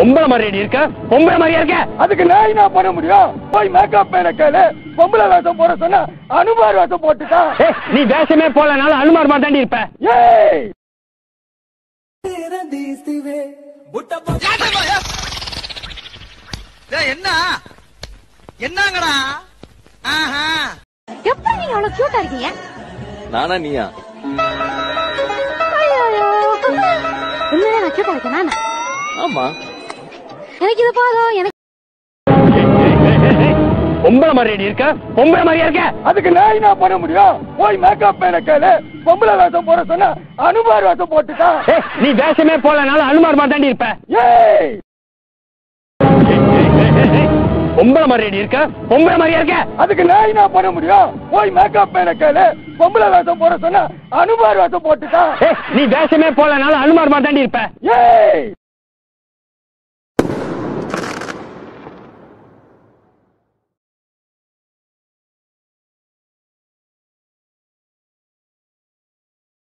பொம்பளை மாதிரி இருக்க பொம்பளை மாதிரியா இருக்க அதுக்கு நான் என்ன பண்ண முடியும் போய் மேக்கப் மேல கேளு பொம்பளை வேஷம் போட சொன்னா அனுமார் வேஷம் போட்டுட்டான் ஏய், நீ வேஷமே போலனாலும் அனுமார் மாதிரி தாண்டி இருப்ப ஏய் என்ன என்னங்கடா ஆஹா எப்படி நீங்க அவ்வளவு கியூட்டா இருக்கீங்க நானா நீயா ஐயோ உண்மையிலே நான் கியூட்டா இருக்கேன் நானா ஆமா எனக்கு இது போதும் எனக்கு பொம்பளை மாதிரி இருக்க பொம்பளை மாதிரியா இருக்க அதுக்கு நான் என்ன பண்ண முடியும் போய் மேக்கப் மேல கேளு பொம்பளை வேஷம் போட சொன்னா அனுமார் வேஷம் போட்டுட்டான் ஏய், நீ வேஷமே போலனாலும் அனுமார் மாதிரி தாண்டி இருப்ப ஏய் பொம்பளை மாதிரி இருக்க பொம்பளை மாதிரியா இருக்க அதுக்கு நான் என்ன பண்ண முடியும் போய் மேக்கப் மேல கேளு பொம்பளை வேஷம் போட சொன்னா அனுமார் வேஷம் போட்டுட்டான் ஏய், நீ வேஷமே போலனாலும் அனுமார் மாதிரி தாண்டி இருப்ப ஏய்